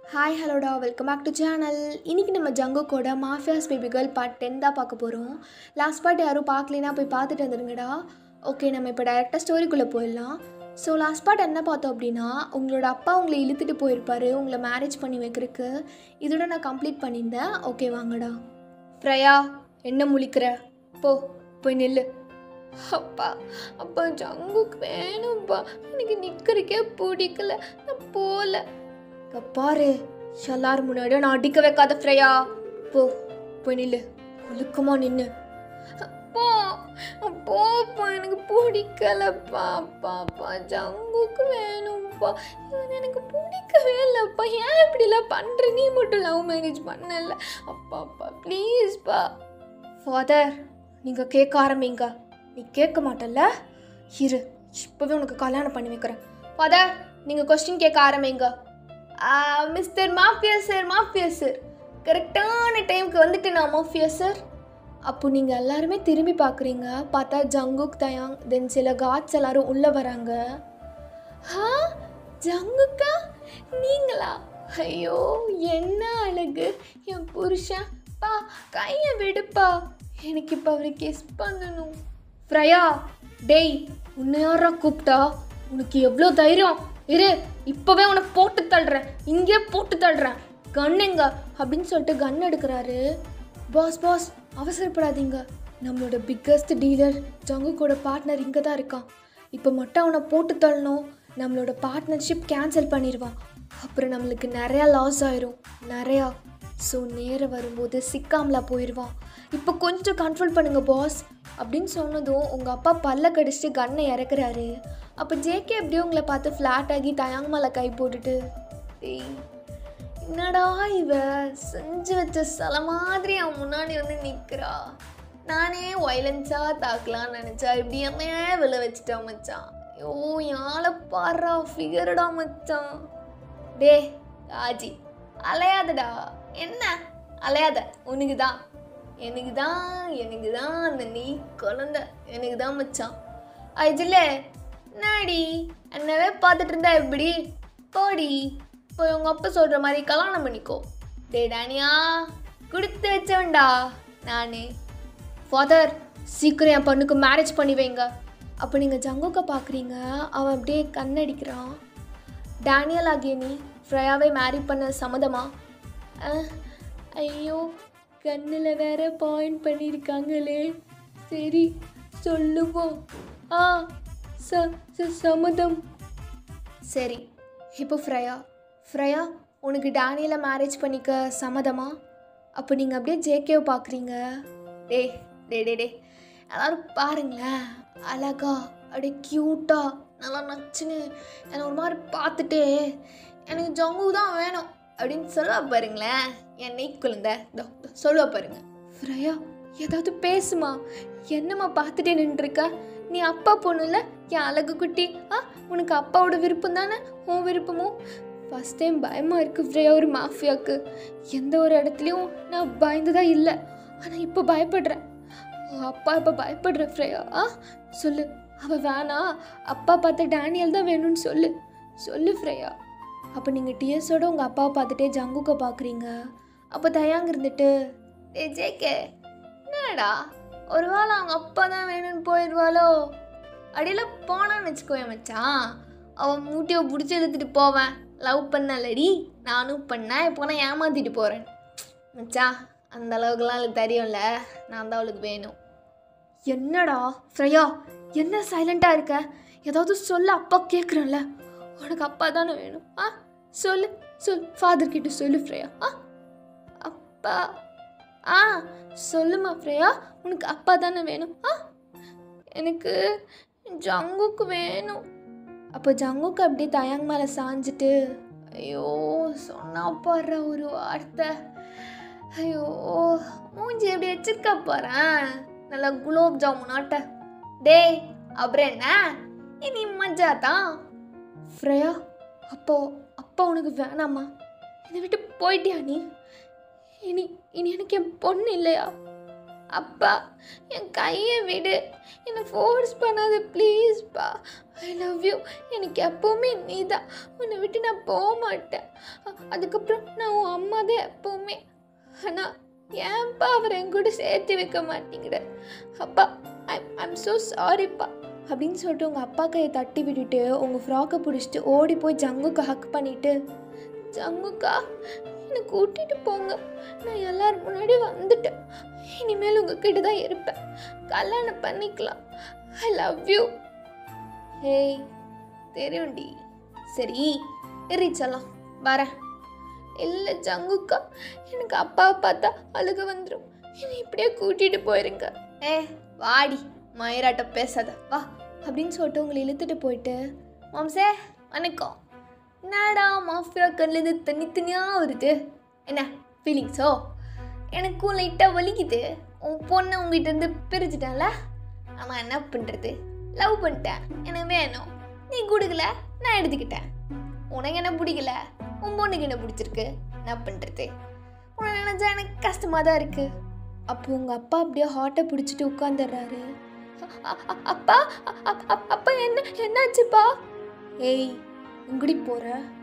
hi ஹலோடா welcome back to channel இன்றைக்கி நம்ம ஜங்குக்கோட mafias baby girl part ten தான் பார்க்க போகிறோம் லாஸ்ட் பார்ட் யாரும் பார்க்கலைன்னா போய் பார்த்துட்டு வந்துடுங்கடா ஓகே நம்ம இப்போ டைரெக்டாக ஸ்டோரிக்குள்ளே போயிடலாம் ஸோ லாஸ்ட் பார்ட் என்ன பார்த்தோம் அப்படின்னா உங்களோட அப்பா உங்களை இழுத்துட்டு போயிருப்பாரு உங்களை மேரேஜ் பண்ணி வைக்கிறதுக்கு இதோட நான் கம்ப்ளீட் பண்ணியிருந்தேன் ஓகே வாங்கடா ஃப்ரையா என்ன முழிக்கிற போ போய் நில்லு அப்பா அப்பா ஜங்குக்கு வேணும்ப்பா எனக்கு நிற்கிறக்கே பிடிக்கல நான் போகல இங்க பாரு எல்லாரும் முன்னாடியும் நான் அடிக்க வைக்காத ஃப்ரையா போ போய் நில்லு ஒழுக்கமா நின்று அப்பா போப்பா எனக்கு பிடிக்கலப்பா அப்பாப்பா ஜங்குக்கு வேணும்ப்பா இவன் எனக்கு பிடிக்கவே இல்லைப்பா ஏன் இப்படிலாம் பண்ணுற நீ மட்டும் லவ் மேரேஜ் பண்ணல அப்பாப்பா ப்ளீஸ்ப்பா ஃபாதர் நீங்கள் கேட்க ஆரம்பிங்க நீ கேட்க மாட்டல்ல இரு இப்போவே உனக்கு கல்யாணம் பண்ணி வைக்கிறேன் ஃபாதர் நீங்கள் கொஸ்டின் கேட்க ஆரம்பிங்க mister mafia sir mafia sir கரெக்டான டைமுக்கு வந்துட்டு நான் மாஃபியா சார் அப்போ நீங்கள் எல்லாருமே திரும்பி பார்க்குறீங்க பார்த்தா ஜங்குக் தயாங் தென் சில காட்ஸ் எல்லாரும் உள்ளே வராங்க ஹா ஜங்குக்கா நீங்களா ஐயோ என்ன அழகு என் புருஷன் பா கையை விடுப்பா எனக்கு இப்போ அவரை கிஸ் பண்ணணும் ஃப்ரையா டேய் உன்னை யாரா கூப்பிட்டா உனக்கு எவ்வளோ தைரியம் இரு இப்போவே உன்னை போட்டு தள்ளுறேன் இங்கே போட்டு தள்ளுறேன் கன் எங்க அப்படின்னு சொல்லிட்டு கன் எடுக்கிறாரு பாஸ் பாஸ் அவசரப்படாதீங்க நம்மளோட பிக்கஸ்ட் டீலர் ஜங்குக்கோட பார்ட்னர் இங்கே தான் இருக்கான் இப்போ மட்டும் அவனை போட்டு தள்ளணும் நம்மளோட பார்ட்னர்ஷிப் கேன்சல் பண்ணிடுவான் அப்புறம் நம்மளுக்கு நிறையா லாஸ் ஆயிரும் நிறையா ஸோ நேரம் வரும்போது சிக்காமலா போயிடுவான் இப்போ கொஞ்சம் கண்ட்ரோல் பண்ணுங்க பாஸ் அப்படின்னு சொன்னதும் உங்கள் அப்பா பல்ல கடிச்சிட்டு கண்ணை இறக்குறாரு அப்போ ஜேகே எப்படியோ உங்களை பார்த்து ஃப்ளாட் ஆகி தயாங் மேலே கை போட்டுட்டு "டேய், என்னடா இவ செஞ்சு வச்ச சில மாதிரி அவன் முன்னாடி வந்து நிற்கிறா நானே வைலன்ஸாக தாக்கலாம்னு நினச்சா இப்படி என்னையே விழ வச்சுட்டான் மச்சான் ஐயோ யாழை பாடுறா ஃபிகரடா மச்சான் டே ஆஜி அலையாதடா என்ன அலையாத உனக்கு தான் எனக்கு தான் எனக்கு தான் அந்த நீ குழந்த எனக்கு தான் மச்சான் ஐஜில்ல என்னடி என்னவே பார்த்துட்டு இருந்தா எப்படி போடி போய் உங்கள் அப்பா சொல்கிற மாதிரி கல்யாணம் பண்ணிக்கோ டே டானியா கொடுத்து வச்சவன்டா நான் ஃபாதர் சீக்கிரம் என் பொண்ணுக்கு மேரேஜ் பண்ணி வைங்க அப்போ நீங்கள் ஜங்குக்க பார்க்குறீங்க அவன் அப்படியே கண்ணடிக்கிறான் டேனியல் ஆகிய நீ ஃப்ரையாவை மேரி பண்ண சம்மதமா அஹ், ஐயோ கண்ணில் வேற பாயிண்ட் பண்ணியிருக்காங்களே சரி சொல்லுவோம் ஆ ச ச- சம்மதம் சரி இப்போ ஃப்ரையா ஃப்ரையா உனக்கு டேனியலை மேரேஜ் பண்ணிக்க சம்மதமா அப்போ நீங்கள் அப்படியே ஜேகேவை பார்க்குறீங்க டே டே டே டே எல்லாரும் பாருங்களேன் அழகா அப்படியே க்யூட்டாக நல்லா நச்சுன்னு என்னை ஒரு மாதிரி பார்த்துட்டு எனக்கு ஜங்கு தான் வேணும் அப்படின்னு சொல்லுவா பாருங்களேன் என் நெய் குழந்த இதோ இதோ சொல்லுவா பாருங்க ஃப்ரையா ஏதாவது பேசுமா என்னம்மா பார்த்துட்டே நின்றுருக்க நீ அப்பா பொண்ணுல என் அழகு குட்டி ஆ உனக்கு அப்பாவோட விருப்பம் தானே உன் விருப்பமும் ஃபஸ்ட் டைம் பயமாக இருக்குது ஃப்ரையா ஒரு மாஃபியாவுக்கு எந்த ஒரு இடத்துலையும் நான் பயந்ததா இல்லை ஆனால் இப்போ பயப்படுறேன் உன் அப்பா இப்போ பயப்படுற ஃப்ரையா ஆ சொல்லு அவள் வேணா அப்பா பார்த்த டேனியல் தான் வேணும்னு சொல்லு சொல்லு ஃப்ரையா அப்போ நீங்கள் டிஎஸோட உங்கள் அப்பாவை பார்த்துட்டே ஜங்குக்க பார்க்குறீங்க அப்போ தயாங்க இருந்துட்டு ஏ ஜேகே என்னடா ஒரு வேளை அவங்க அப்பா தான் வேணும்னு போயிடுவாளோ அடியில் போனான்னு வச்சுக்கோயேன் மச்சான் அவன் மூட்டையை பிடிச்சி இழுத்துட்டு போவேன் லவ் பண்ணலடி நானும் பண்ணேன் இப்போ நான் ஏமாத்திட்டு போகிறேன் மச்சான் அந்த அளவுக்குலாம் அவளுக்கு தெரியும்ல நான் தான் அவளுக்கு வேணும் என்னடா ஃப்ரையா என்ன சைலண்ட்டாக இருக்க ஏதாவது சொல்ல அப்பா கேட்குறேன்ல உனக்கு அப்பா தானே வேணும் ஆ சொல்லு சொல் ஃபாதர் கிட்ட சொல்லு ஃப்ரையா ஆ அப்பா ஆ சொல்லுமா ஃப்ரையா உனக்கு அப்பா தானே வேணும் ஆ எனக்கு ஜங்குக்கு வேணும் அப்போ ஜங்குக்கு அப்படியே தயாங் மேலே சாஞ்சிட்டு ஐயோ சொன்னா பாடுற ஒரு வார்த்தை ஐயோ மூஞ்சி எப்படி வச்சிருக்க போகிறேன் நல்லா குலோப் ஜாமுன் ஆட்ட டேய் அப்புறம் என்ன இனி மஜா தான் ஃப்ரையா அப்போ அப்பா உனக்கு வேணாமா என்னை விட்டு போயிட்டியா நீ இனி இனி எனக்கு என் பொண்ணு இல்லையா அப்பா என் கையை விடு என்னை ஃபோர்ஸ் பண்ணாத ப்ளீஸ்ப்பா ஐ லவ் யூ எனக்கு எப்போவுமே நீ தான் உன்னை விட்டு நான் போக மாட்டேன் அ- அதுக்கப்புறம் நான் உன் அம்மா தான் எப்போவுமே ஆனால் ஏன்ப்பா அவரை என் கூட சேர்த்து வைக்க மாட்டேங்கிற அப்பா ஐ ஐம் ஸோ சாரிப்பா அப்படின்னு சொல்லிட்டு உங்கள் அப்பா கையை தட்டி விட்டுட்டு உங்கள் ஃப்ராக்கை பிடிச்சிட்டு ஓடி போய் ஜங்குக்கு ஹக் பண்ணிட்டு ஜங்குக்கா என்னை கூட்டிகிட்டு போங்க நான் எல்லாரும் முன்னாடி வந்துட்டேன் இனிமேல் உங்ககிட்ட தான் இருப்பேன் கல்யாணம் பண்ணிக்கலாம் ஐ லவ் யூ ஏய் தெரியும்டி சரி எரிச்சலாம் வரேன் இல்லை ஜங்குக்கா எனக்கு அப்பாவை பார்த்தா அழுக வந்துடும் என்னை இப்படியே கூட்டிகிட்டு போயிருங்க ஏ வாடி மயிராட்ட பேசாத வா அப்படின்னு சொல்லிட்டு உங்களை இழுத்துட்டு போயிட்டு மாம்சே வணக்கம் என்னடா மாஃபியா கண்ணிலேருந்து தனித்தனியாக வருது என்ன ஃபீலிங்ஸோ எனக்கும் லைட்டாக வலிக்குது உன் பொண்ணை உங்ககிட்ட இருந்து பிரிச்சுட்டேன்ல ஆனால் என்ன பண்ணுறது லவ் பண்ணிட்டேன் எனக்கு வேணும் நீ கொடுக்கல நான் எடுத்துக்கிட்டேன் உனக்கு என்ன பிடிக்கல உன் பொண்ணுக்கு என்ன பிடிச்சிருக்கு என்ன பண்ணுறது உன்னை நினச்சா எனக்கு கஷ்டமாக தான் இருக்குது அப்போ உங்கள் அப்பா அப்படியே ஹார்ட்டை பிடிச்சிட்டு உட்காந்துடுறாரு அப்பா அ- அ- அ- அப்பா என்ன என்னாச்சுப்பா ஏய் உங்கடி போகிற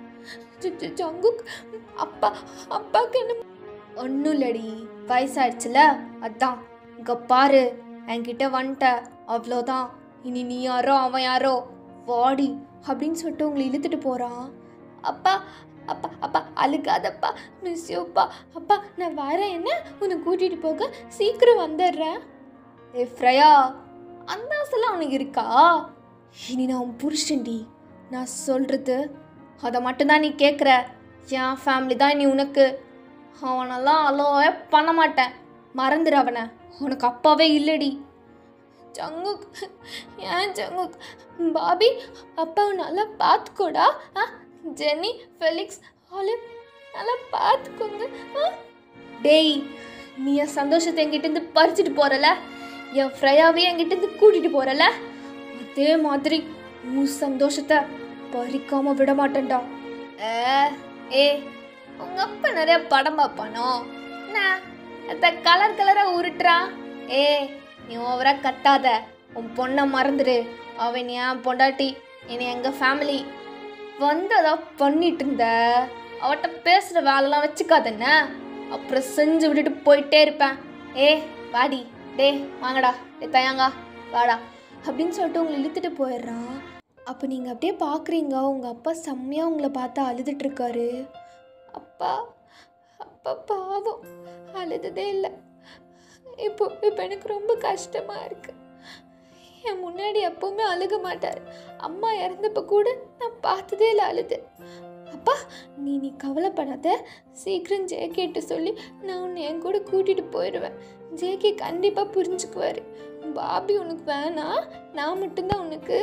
ஜங்குக் அப்பா அப்பாவுக்கு என்ன ஒன்றும் இல்லடி வயசாயிடுச்சுல அதான் இங்கே பாரு என்கிட்ட வந்துட்ட அவ்வளோதான் இனி நீ யாரோ அவன் யாரோ வாடி அப்படின்னு சொல்லிட்டு உங்களை இழுத்துட்டு போகிறான் அப்பா அப்பா அப்பா அழுகாதப்பா மிஸ் யூப்பா அப்பா நான் வரேன் என்ன உன்னை கூட்டிகிட்டு போக சீக்கிரம் வந்துடுறேன் ஏ ஃப்ரையா அந்த ஆசைலாம் உனக்கு இருக்கா இனி நான் உன் புருஷன்டி நான் சொல்கிறது அதை மட்டும்தான் நீ கேட்குற என் ஃபேமிலி தான் நீ உனக்கு அவனெல்லாம் அலோவே பண்ண மாட்டேன் மறந்துடு அவனை உனக்கு அப்பாவே இல்லடி ஜங்குக் ஏன் ஜங்குக் பாபி அப்பாவை நல்லா பார்த்துக்கோடா ஆ ஜெனி ஃபெலிக்ஸ் ஆலிவ் நல்லா பார்த்துக்கோங்க ஆ டேய் நீ என் சந்தோஷத்தை என்கிட்டேருந்து பறிச்சுட்டு போகிறல என் ஃப்ரையாவே என்கிட்டேருந்து கூட்டிகிட்டு போகிறல அதே மாதிரி உன் சந்தோஷத்தை பறிக்காம விட மாட்டேன்டா ஏ ஏ உங்க அப்பா நிறைய படம் பார்ப்பானோ என்ன அத கலர் கலராக உருட்டுறான் ஏ நீ ஓவரா கத்தாத உன் பொண்ணை மறந்துடு அவன் என் பொண்டாட்டி இனி எங்கள் ஃபேமிலி வந்ததா பண்ணிட்டு இருந்த அவட்ட பேசுகிற வேலைலாம் வச்சுக்காதண்ண அப்புறம் செஞ்சு விட்டுட்டு போயிட்டே இருப்பேன் ஏ வாடி டே வாங்கடா டே தயாங்கா வாடா அப்படின்னு சொல்லிட்டு உங்களை இழுத்துட்டு போயிடுறான் அப்போ நீங்கள் அப்படியே பார்க்குறீங்க உங்கள் அப்பா செம்மையாக உங்களை பார்த்து அழுதுட்டு இருக்காரு அப்பா அப்பா பாவம் அழுததே இல்லை இப்போ இப்போ எனக்கு ரொம்ப கஷ்டமாக இருக்குது என் முன்னாடி எப்பவுமே அழுக மாட்டார் அம்மா இறந்தப்ப கூட நான் பார்த்ததே இல்லை அழுது அப்பா நீ நீ கவலைப்படாத சீக்கிரம் ஜேகேட்டு சொல்லி நான் உன்னை என் கூட கூட்டிகிட்டு போயிடுவேன் ஜேகே கண்டிப்பாக புரிஞ்சுக்குவார் பாபி உனக்கு வேணாம் நான் மட்டும்தான் உனக்கு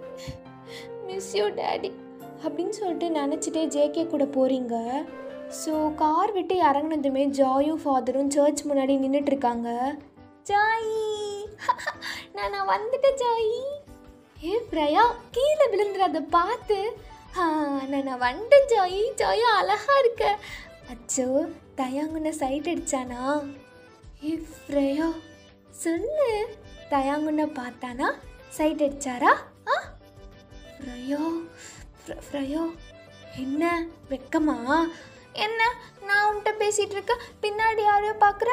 மிஸ் யூ டேடி அப்படின்னு சொல்லிட்டு நினச்சிட்டே ஜேகே கூட போகிறீங்க ஸோ கார் விட்டு இறங்குனதுமே ஜாயும் ஃபாதரும் சர்ச் முன்னாடி நின்றுட்டு இருக்காங்க ஜாயி நான் நான் வந்துட்டேன் ஜாயி ஏ பிரயா கீழே விழுந்துடாத பார்த்து ஆ, நான் நான் வந்துட்டேன் ஜாயி ஜாயா அழகா இருக்க அச்சோ தயாங்குன சைட் அடிச்சானா ஏ ஃப்ரையா சொல்லு தயாங்குன்ன பார்த்தானா சைட் அடிச்சாரா ஆ ஃப்ரையோ ஃப்ர- ஃப்ரையோ என்ன வெக்கமா என்ன நான் உன்கிட்ட பேசிட்டு இருக்க பின்னாடி யாரையோ பார்க்குற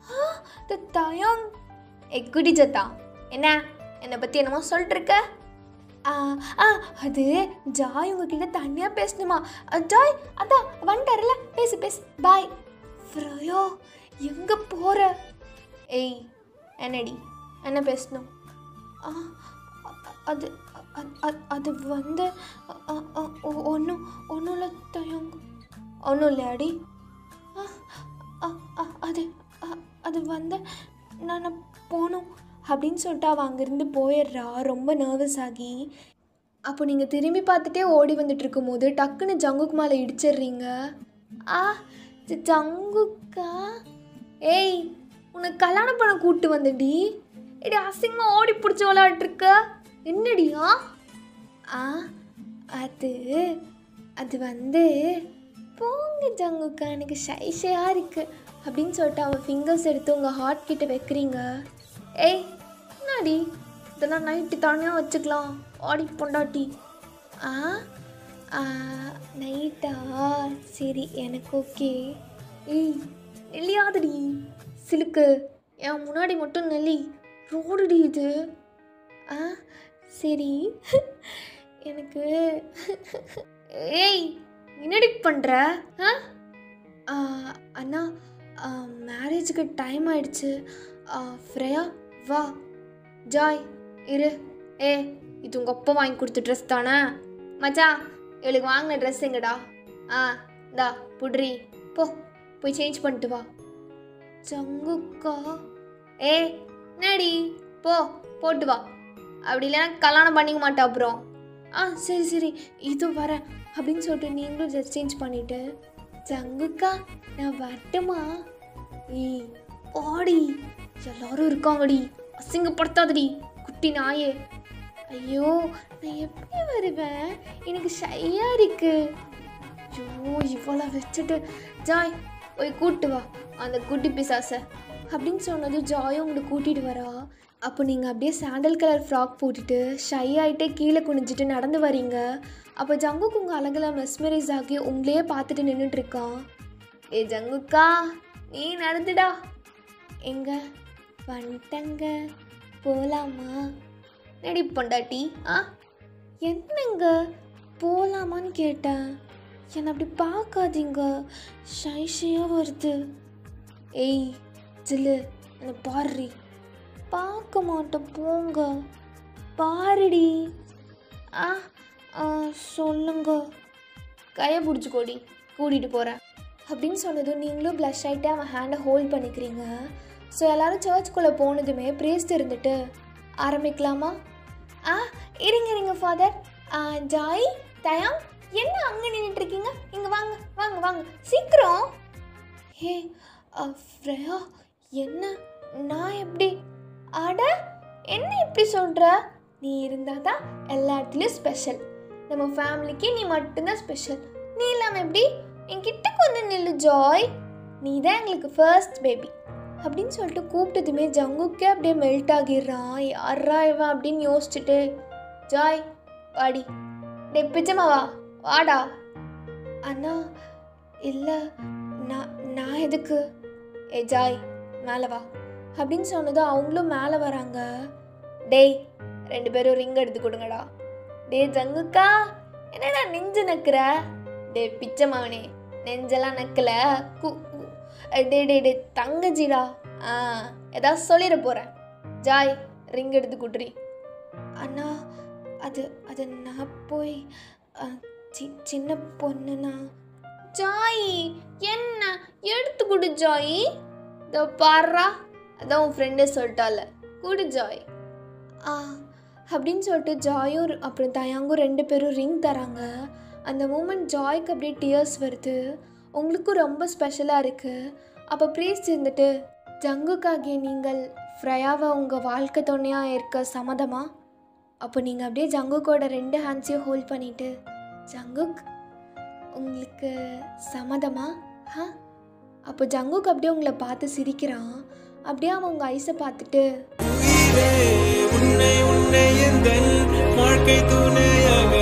தயாங் எக்குடி ஜத்தா என்ன என்னை பற்றி என்னமோ சொல்லிட்டு இருக்க ஆ ஆ அது ஜாய் உங்ககிட்ட தனியாக பேசணுமா அ, ஜாய் அதான் வந்துட்டார்ல பேசு பேசு பாய் ஃப்ரையோ எங்கே போகிற ஏய் என்னடி என்ன பேசணும் ஆ அ- அது அ- அ- அது வந்து ஒன்றும் ஒன்றும் இல்லை தயங்க ஒன்றும் இல்லையாடி ஆ, அ- அ- அது அ- அது வந்து நான் போகணும் அப்படின்னு சொல்லிட்டு அவள் அங்கேருந்து போயிடுறா ரொம்ப நர்வஸ் ஆகி அப்போ நீங்கள் திரும்பி பார்த்துட்டே ஓடி வந்துட்டு இருக்கும்போது டக்குன்னு ஜங்குக்கு மேலே இடிச்சிடுறீங்க ஆ ஜ- ஜங்குக்கா ஏய் உனக்கு கல்யாணம் பண்ண கூப்பிட்டு வந்தடி எடி அசிங்கமாக ஓடி பிடிச்சி விளையாட்டுருக்க என்னடியா ஆ அது அது வந்து போங்க ஜங்குக்கா எனக்கு ஷைஷையாக இருக்குது அப்படின்னு சொல்லிட்டு அவன் ஃபிங்கர்ஸ் எடுத்து உங்கள் ஹார்ட் கிட்ட வைக்கிறீங்க ஏய் என்னடி இதெல்லாம் நைட்டு தனியாக வச்சுக்கலாம் ஆடி பொண்டாட்டி ஆ நைட்டா சரி எனக்கு ஓகே ஏய் நெல்லியாதடி சிலுக்கு என் முன்னாடி மட்டும் நெல்லி ரோடுடி இது ஆ சரி எனக்கு ஏய் என்னடி பண்ணுற ஆ ஆ, அண்ணா மேரேஜுக்கு டைம் ஆயிடுச்சு ஆ, ஃப்ரேயா வா ஜாய் இரு ஏ இது உங்கள் அப்பா வாங்கி கொடுத்த ட்ரெஸ் தானே மச்சான் இவளுக்கு வாங்கின ட்ரெஸ் எங்கடா ஆ இந்தா புட்ரி போ போய் சேஞ்ச் பண்ணிட்டு வா சங்குக்கா ஏ என்னடி போ போட்டு வா அப்படி இல்லைன்னா கல்யாணம் பண்ணிக்க மாட்டா அப்புறம் ஆ சரி சரி இது வரேன் அப்படின்னு சொல்லிட்டு நீங்களும் ட்ரெஸ் சேஞ்ச் பண்ணிட்டு சங்குக்கா நான் வரட்டுமா ஏய் ஓடி எல்லாரும் இருக்காங்கடி அசிங்கப்படுத்தாதடி குட்டி நாயே ஐயோ நான் எப்படி வருவேன் எனக்கு ஷையாக இருக்கு ஐயோ இவ்வளோ வச்சுட்டு ஜாய் போய் கூட்டு வா அந்த குட்டி பிசாசை அப்படின்னு சொன்னது ஜாயும் உங்களை கூட்டிகிட்டு வரா அப்போ நீங்கள் அப்படியே சாண்டல் கலர் ஃப்ராக் போட்டுட்டு ஷை ஆகிட்டே கீழே குனிஞ்சிட்டு நடந்து வரீங்க அப்போ ஜங்குக்கு உங்கள் அழகில் மெஸ்மரைஸ் ஆகி உங்களையே பார்த்துட்டு நின்றுட்டு இருக்கான் ஏ ஜங்குக்கா நீ நடந்துடா எங்க வந்துட்டங்க போகலாமா நடி பொண்டாட்டி ஆ என்னங்க போகலாமான்னு கேட்டேன் என்னை அப்படி பார்க்காதீங்க ஷைஷையாக வருது ஏய் ஜில்லு என்னை பாருடி பார்க்க மாட்டேன் போங்க பாருடி ஆ ஆ சொல்லுங்க கையை பிடிச்சிக்கோடி கூட்டிகிட்டு போகிறேன் அப்படின்னு சொன்னதும் நீங்களும் ப்ளஷ் ஆகிட்டு அவன் ஹேண்டை ஹோல்ட் பண்ணிக்கிறீங்க ஸோ எல்லாரும் சர்ச்சுக்குள்ளே போனதுமே பிரேஸ்ட் இருந்துட்டு ஆரம்பிக்கலாமா ஆ இருங்க இருங்க ஃபாதர் ஜாய் தயாம் என்ன அங்கே நின்றுட்டு இருக்கீங்க இங்கே வாங்க வாங்க வாங்க சீக்கிரம் ஹே ஃப்ரேயா என்ன நான் எப்படி அட என்ன இப்படி சொல்கிற நீ இருந்தால் தான் எல்லா இடத்துலையும் ஸ்பெஷல் நம்ம ஃபேமிலிக்கு நீ மட்டும்தான் ஸ்பெஷல் நீ இல்லாமல் எப்படி என்கிட்ட கொஞ்சம் நில்லு ஜாய் நீ தான் எங்களுக்கு ஃபர்ஸ்ட் பேபி அப்படின்னு சொல்லிட்டு கூப்பிட்டதுமே ஜங்குக்கே அப்படியே மெல்ட் ஆகிடுறான் யாரா இவன் அப்படின்னு யோசிச்சுட்டு ஜாய் வாடி டே பிச்சமாவா வாடா அண்ணா இல்லை நான் நான் எதுக்கு ஏ ஜாய் மேலே வா அப்படின்னு சொன்னதும் அவங்களும் மேலே வராங்க டேய் ரெண்டு பேரும் ரிங் எடுத்து கொடுங்கடா டே ஜங்குக்கா என்னடா நெஞ்சு நக்குற டே பிச்சமாவனே நெஞ்செல்லாம் நக்கல கு கு- டே டே டே தங்கச்சிடா ஆ ஏதாவது சொல்லிட போகிறேன் ஜாய் ரிங் எடுத்து குட்ரி அண்ணா அது அது நான் போய் அ, சி சின்ன பொண்ணுண்ணா ஜாய் என்ன எடுத்து கொடு ஜாய் இதோ பாடுறா அதான் உன் ஃப்ரெண்டே சொல்லிட்டால குடு ஜாய் ஆ அப்படின்னு சொல்லிட்டு ஜாயும் ரு- அப்புறம் தயாங்கும் ரெண்டு பேரும் ரிங் தராங்க அந்த மூமெண்ட் ஜாய்க்கு அப்படியே டியர்ஸ் வருது உங்களுக்கும் ரொம்ப ஸ்பெஷலாக இருக்குது அப்போ ப்ரீஸ் இருந்துட்டு ஜங்குக்காகிய நீங்கள் ஃப்ரையாவை உங்கள் வாழ்க்கை துணையாக இருக்க சம்மதமா அப்போ நீங்கள் அப்படியே ஜங்குக்கோட ரெண்டு ஹேண்ட்ஸையும் ஹோல்ட் பண்ணிட்டு ஜங்குக் உங்களுக்கு சம்மதமா ஹா அப்போ ஜங்குக் அப்படியே உங்களை பார்த்து சிரிக்கிறான் அப்படியே அவன் உங்கள் ஐஸை பார்த்துட்டு உயிரே உன்னை உன்னை எந்தன் வாழ்க்கை துணையாக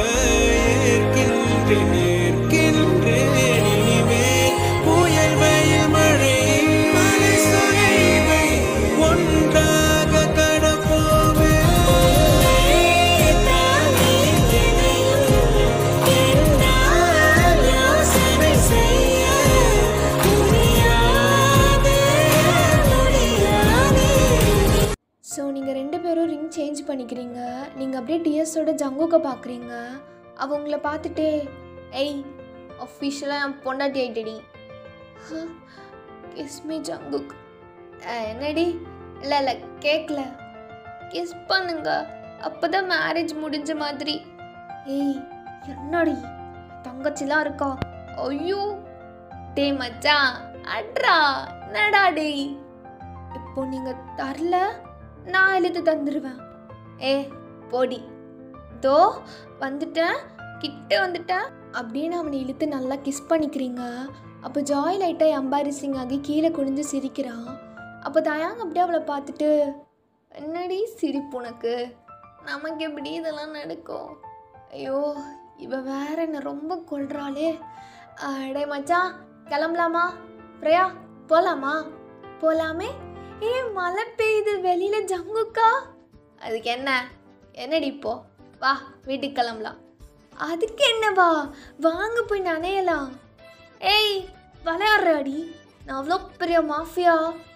ஏற்கின்றேன் ஏற்கின்றேன் இனிமேல் புயல் வெயில் மழை மலை சுனைவை ஒன்றாக கடப்போமே ஸோ நீங்கள் ரெண்டு பேரும் ரிங் சேஞ்ச் பண்ணிக்கிறீங்க நீங்கள் அப்படியே டிஎஸோட ஜங்குக்கை பார்க்குறீங்க அவ உங்களை பார்த்துட்டே ஏய் அஃபிஷியலாக என் பொண்டாட்டி ஆயிட்டடி கிஸ்மி ஜங்குக் அஹ், என்னடி இல்லை இல்லை கேட்கல கிஸ் பண்ணுங்க அப்போ தான் மேரேஜ் முடிஞ்ச மாதிரி ஏய் என்னடி தங்கச்சிலாம் இருக்கா ஐயோ டேய் மச்சான் அட்ரா என்னடா டேய் இப்போ நீங்கள் தரல நான் எழுதி தந்துடுவேன் ஏ போடி தோ வந்துட்டேன் கிட்ட வந்துட்டேன் அப்படின்னு அவனை இழுத்து நல்லா கிஸ் பண்ணிக்கிறீங்க அப்போ ஜாய் லைட்டாக எம்பாரிசிங் ஆகி கீழே குனிஞ்சு சிரிக்கிறான் அப்போ தயாங்க அப்படியே அவளை பார்த்துட்டு என்னடி சிரிப்பு உனக்கு நமக்கு எப்படி இதெல்லாம் நடக்கும் ஐயோ இவ வேற என்ன ரொம்ப கொள்றாளே அடே மச்சான் கிளம்பலாமா பிரியா போலாமா போலாமே ஏ மழை பெய்யுது வெளியில ஜங்குக்கா அதுக்கு என்ன என்னடி இப்போ வா வீட்டுக்கு கிளம்பலாம் அதுக்கு என்னவா வாங்க போய் நனையலாம் ஏய் விளையாடுறாடி நான் அவ்வளோ பெரிய மாஃபியா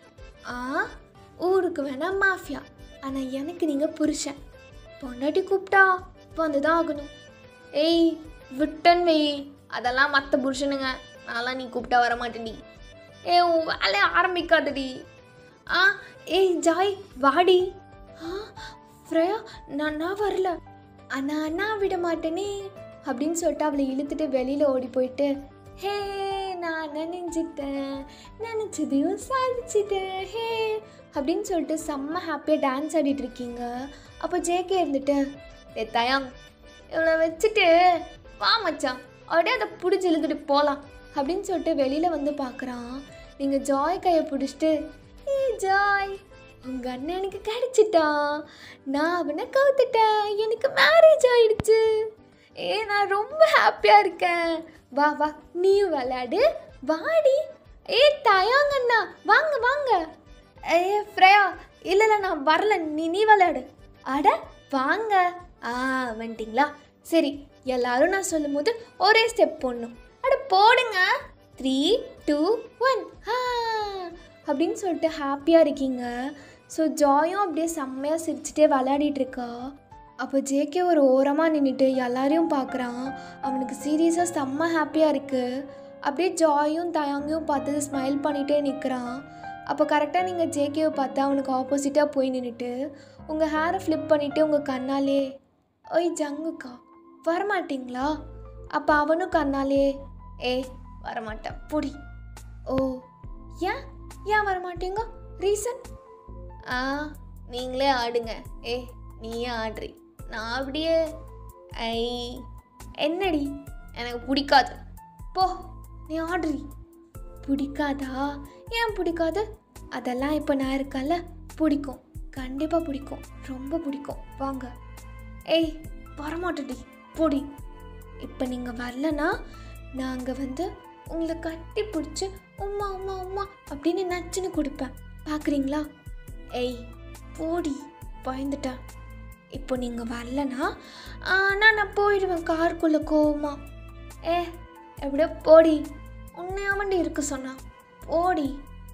ஆ ஊருக்கு வேணா மாஃபியா ஆனால் எனக்கு நீங்கள் புருஷன் பொண்டாட்டி கூப்பிட்டா வந்து தான் ஆகணும் ஏய் விட்டன் வெய் அதெல்லாம் மற்ற புருஷனுங்க நான்லாம் நீ கூப்பிட்டா வர மாட்டேன்டி ஏ உன் வேலையை ஆரம்பிக்காதடி ஆ ஏய் ஜாய் வாடி ஆ ஃப்ரேயா நான் நான் வரல அண்ணா அண்ணா விட மாட்டேனே அப்படின்னு சொல்லிட்டு அவளை இழுத்துட்டு வெளியில் ஓடி போயிட்டு ஹே நான் நினைஞ்சிட்டேன் நினச்சதையும் சாதிச்சிட்டேன் ஹே அப்படின்னு சொல்லிட்டு செம்ம ஹாப்பியாக டான்ஸ் ஆடிட்டு இருக்கீங்க அப்போ ஜேகே இருந்துட்டு ஏ தயாங் இவளை வச்சுட்டு வா மச்சான் அப்படியே அதை பிடிச்சி இழுத்துட்டு போகலாம் அப்படின்னு சொல்லிட்டு வெளியில் வந்து பார்க்குறான் நீங்கள் ஜாய் கையை பிடிச்சிட்டு ஏ ஜாய் உங்கள் அண்ணன் எனக்கு கிடைச்சிட்டான் நான் அவனை கவுத்துட்டேன் எனக்கு மேரேஜ் ஆயிடுச்சு ஏ நான் ரொம்ப ஹாப்பியாக இருக்கேன் வா வா நீயும் விளையாடு வாடி ஏ தயாங்கண்ணா வாங்க வாங்க ஏ ஃப்ரேயா இல்லை இல்லை நான் வரல நீ நீ விளையாடு அட வாங்க ஆ வந்துட்டிங்களா சரி எல்லாரும் நான் சொல்லும்போது ஒரே ஸ்டெப் போடணும் அட போடுங்க த்ரீ டூ ஒன் ஆ அப்படின்னு சொல்லிட்டு ஹாப்பியாக இருக்கீங்க ஸோ ஜாயும் அப்படியே செம்மையாக சிரிச்சுட்டே விளையாடிட்டு இருக்கா அப்போ ஜேகே ஒரு ஓரமாக நின்றுட்டு எல்லாரையும் பார்க்குறான் அவனுக்கு சீரியஸாக செம்ம ஹாப்பியாக இருக்குது அப்படியே ஜாயும் தயாங்கையும் பார்த்து ஸ்மைல் பண்ணிகிட்டே நிற்கிறான் அப்போ கரெக்டாக நீங்கள் ஜேகேவை பார்த்து அவனுக்கு ஆப்போசிட்டாக போய் நின்றுட்டு உங்கள் ஹேரை ஃப்ளிப் பண்ணிவிட்டு உங்கள் கண்ணாலே ஓய் ஜங்குக்கா வரமாட்டிங்களா அப்போ அவனும் கண்ணாலே ஏய் வரமாட்டேன் புடி ஓ ஏன் ஏன் வரமாட்டீங்க ரீசன் ஆ நீங்களே ஆடுங்க ஏ நீயே ஆடுறி நான் அப்படியே ஐ என்னடி எனக்கு பிடிக்காது போ நீ ஆடுறி பிடிக்காதா ஏன் பிடிக்காது அதெல்லாம் இப்போ நான் இருக்கல பிடிக்கும் கண்டிப்பாக பிடிக்கும் ரொம்ப பிடிக்கும் வாங்க ஏய் வரமாட்டடி பொடி இப்போ நீங்கள் வரலனா நாங்கள் வந்து உங்களை கட்டி பிடிச்சி உம்மா உம்மா உம்மா அப்படின்னு நச்சுன்னு கொடுப்பேன் பார்க்குறீங்களா ஏய் போடி பயந்துட்டேன் இப்போ நீங்கள் வரலனா ஆனால் நான் போயிடுவேன் காருக்குள்ளே கோவமா ஏ எப்படியோ போடி உண்மையாமண்டி இருக்க சொன்னா போடி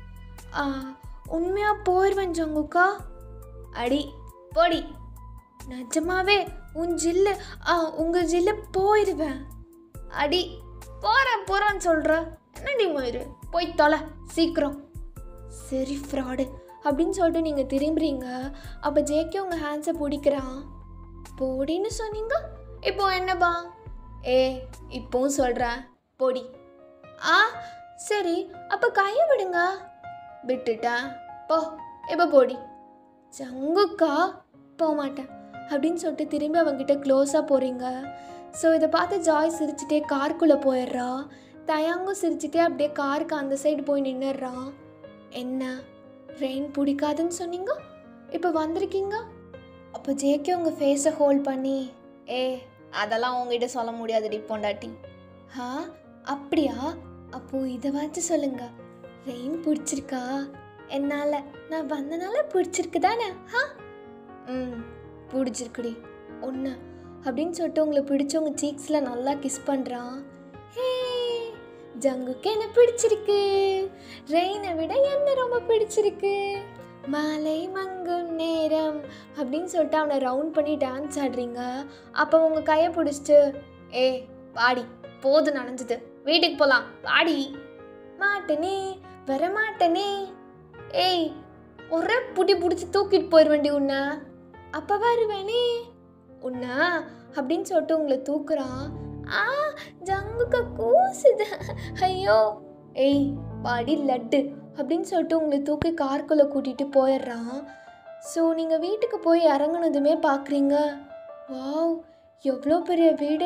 ஆ உண்மையாக போயிடுவேன் ஜங்குக்கா அடி போடி நிஜமாவே உன் ஜில்லு ஆ உங்கள் ஜில்லு போயிடுவேன் அடி போகிறேன் போகிறேன்னு சொல்கிற என்னடி மயிறு போய் தொலை சீக்கிரம் சரி ஃப்ராடு அப்படின்னு சொல்லிட்டு நீங்கள் திரும்புறீங்க அப்போ ஜேகே உங்கள் ஹேண்ட்ஸை பிடிக்கிறான் போடின்னு சொன்னீங்க இப்போ என்னப்பா ஏ இப்போவும் சொல்கிறேன் பொடி ஆ சரி அப்போ கையை விடுங்க விட்டுட்டேன் போ இப்போ போடி ஜங்குக்கா போக மாட்டேன் அப்படின்னு சொல்லிட்டு திரும்பி அவங்கிட்ட க்ளோஸாக போகிறீங்க ஸோ இதை பார்த்து ஜாய் சிரிச்சிட்டே காருக்குள்ளே போயிடுறா தயாங்கும் சிரிச்சிட்டே அப்படியே காருக்கு அந்த சைடு போய் நின்னுடுறான் என்ன ரெயின் பிடிக்காதுன்னு சொன்னீங்க இப்போ வந்திருக்கீங்க அப்போ ஜேகே உங்கள் ஃபேஸை ஹோல்ட் பண்ணி ஏ அதெல்லாம் உங்ககிட்ட சொல்ல முடியாதுடி பொண்டாட்டி ஆ அப்படியா அப்போ இதை வச்சு சொல்லுங்க ரெயின் பிடிச்சிருக்கா என்னால் நான் வந்தனால பிடிச்சிருக்கு தானே ஆ ம் பிடிச்சிருக்குடி ஒன்று அப்படின்னு சொல்லிட்டு உங்களை பிடிச்சவங்க சீக்ஸில் நல்லா கிஸ் பண்ணுறான் ஹே ஜங்குக்கு என்ன பிடிச்சிருக்கு ரெயினை விட என்ன ரொம்ப பிடிச்சிருக்கு மாலை மங்கும் நேரம் அப்படின்னு சொல்லிட்டு அவனை ரவுண்ட் பண்ணி டான்ஸ் ஆடுறீங்க அப்போ உங்கள் கையை பிடிச்சிட்டு ஏ வாடி போதும் நனைஞ்சது வீட்டுக்கு போகலாம் வாடி மாட்டனே வர மாட்டனே ஏய் ஒரே புடி பிடிச்சி தூக்கிட்டு போயிடுவேண்டி உன்னை அப்போ வருவேனே உன்னை அப்படின்னு சொல்லிட்டு உங்களை தூக்குறான் ஆ ஜங்குக்க கூசுது ஐயோ ஏய் பாடி லட்டு அப்படின்னு சொல்லிட்டு உங்களை தூக்கி கார்க்குள்ளே கூட்டிகிட்டு போயிடுறான் ஸோ நீங்கள் வீட்டுக்கு போய் இறங்குனதுமே பார்க்குறீங்க வாவ் எவ்வளோ பெரிய வீடு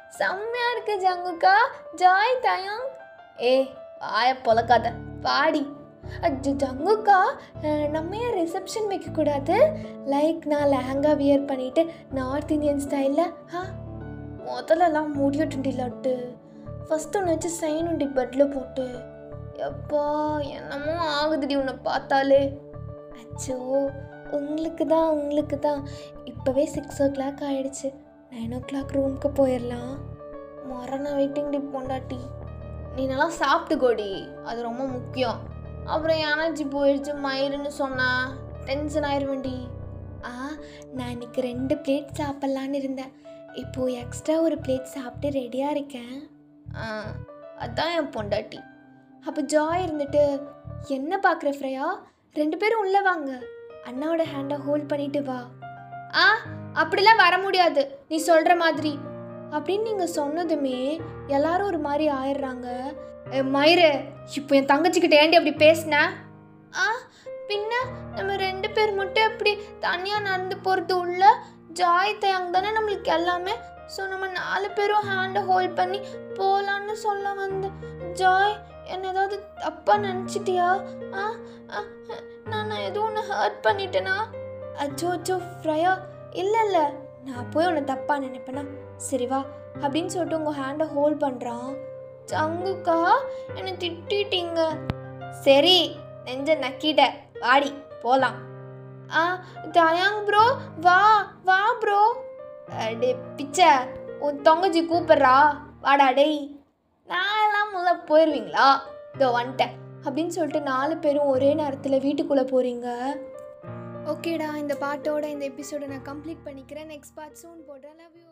செம்மையா இருக்கு ஜங்குக்கா ஜாய் தயம் ஏ வாய பொலக்காத பாடி அஜ் ஜங்குக்கா அஹ், நம்ம ஏன் ரிசப்ஷன் வைக்கக்கூடாது லைக் நான் லெஹங்கா வியர் பண்ணிட்டு நார்த் இந்தியன் ஸ்டைலில் ஆ முதல்லலாம் முடியட்டுண்டி லட்டு ஃபஸ்ட்டு ஒன்று வச்சு செய்யணுண்டி பெட்டில் போட்டு எப்பா என்னமோ ஆகுதுடி உன்னை பார்த்தாலே அச்சோ உங்களுக்கு தான் உங்களுக்கு தான் இப்போவே சிக்ஸ் ஓ கிளாக் ஆயிடுச்சு நைன் ஓ கிளாக் ரூமுக்கு போயிடலாம் மரண வெயிட்டிங் டி பொண்டாட்டி நீ நல்லா சாப்பிட்டு கோடி அது ரொம்ப முக்கியம் அப்புறம் எனர்ஜி போயிடுச்சு மயிருன்னு சொன்னா டென்ஷன் ஆயிடுவேண்டி ஆ நான் இன்னைக்கு ரெண்டு பிளேட் சாப்பிட்லான்னு இருந்தேன் இப்போது எக்ஸ்ட்ரா ஒரு பிளேட் சாப்பிட்டு ரெடியாக இருக்கேன் ஆ அதான் என் பொண்டாட்டி அப்போ ஜாய் இருந்துட்டு என்ன பார்க்குற ஃப்ரையா ரெண்டு பேரும் உள்ளே வாங்க அண்ணாவோட ஹேண்டை ஹோல்ட் பண்ணிட்டு வா ஆ அப்படிலாம் வர முடியாது நீ சொல்கிற மாதிரி அப்படின்னு நீங்கள் சொன்னதுமே எல்லாரும் ஒரு மாதிரி ஆயிடுறாங்க "ஏ, மயிரு இப்போ என் தங்கச்சிக்கிட்ட ஏண்டி அப்படி பேசின ஆ பின்ன நம்ம ரெண்டு பேர் மட்டும் எப்படி தனியாக நடந்து போகிறது உள்ள ஜாய் தயாங் தானே நம்மளுக்கு எல்லாமே ஸோ நம்ம நாலு பேரும் ஹேண்டை ஹோல்ட் பண்ணி போகலான்னு சொல்ல வந்து ஜாய் என்ன ஏதாவது தப்பாக நினச்சிட்டியா ஆ ஆ, நான் நான் எதுவும் ஒன்று ஹர்ட் பண்ணிட்டேனா அச்சோ அச்சோ ஃப்ரையா இல்லை இல்லை நான் போய் உன்னை தப்பாக நினைப்பேனா சரி வா அப்படின்னு சொல்லிட்டு உங்கள் ஹேண்டை ஹோல்ட் பண்ணுறான் சங்குக்கா என்னை திட்டிட்டீங்க சரி நெஞ்ச நக்கிட்ட வாடி போகலாம் ஆ தயாங் ப்ரோ வா வா ப்ரோ அடே பிச்சை உன் தொங்கச்சி கூப்பிட்றா வாடா டேய் நான் எல்லாம் முதல்ல போயிடுவீங்களா இதோ வந்துட்டேன் அப்படின்னு சொல்லிட்டு நாலு பேரும் ஒரே நேரத்தில் வீட்டுக்குள்ளே போகிறீங்க ஓகேடா இந்த பாட்டோட இந்த எபிசோடை நான் கம்ப்ளீட் பண்ணிக்கிறேன் நெக்ஸ்ட் பார்ட் சூன் போடுறேன் லவ் யூ